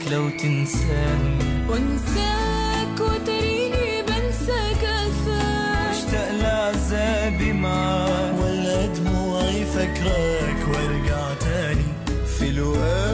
لو تنساني وانساك وتريني بنسى كثر مشتاق لعذابي معاك ولا دموعي فكرك وارجع تاني في لقاك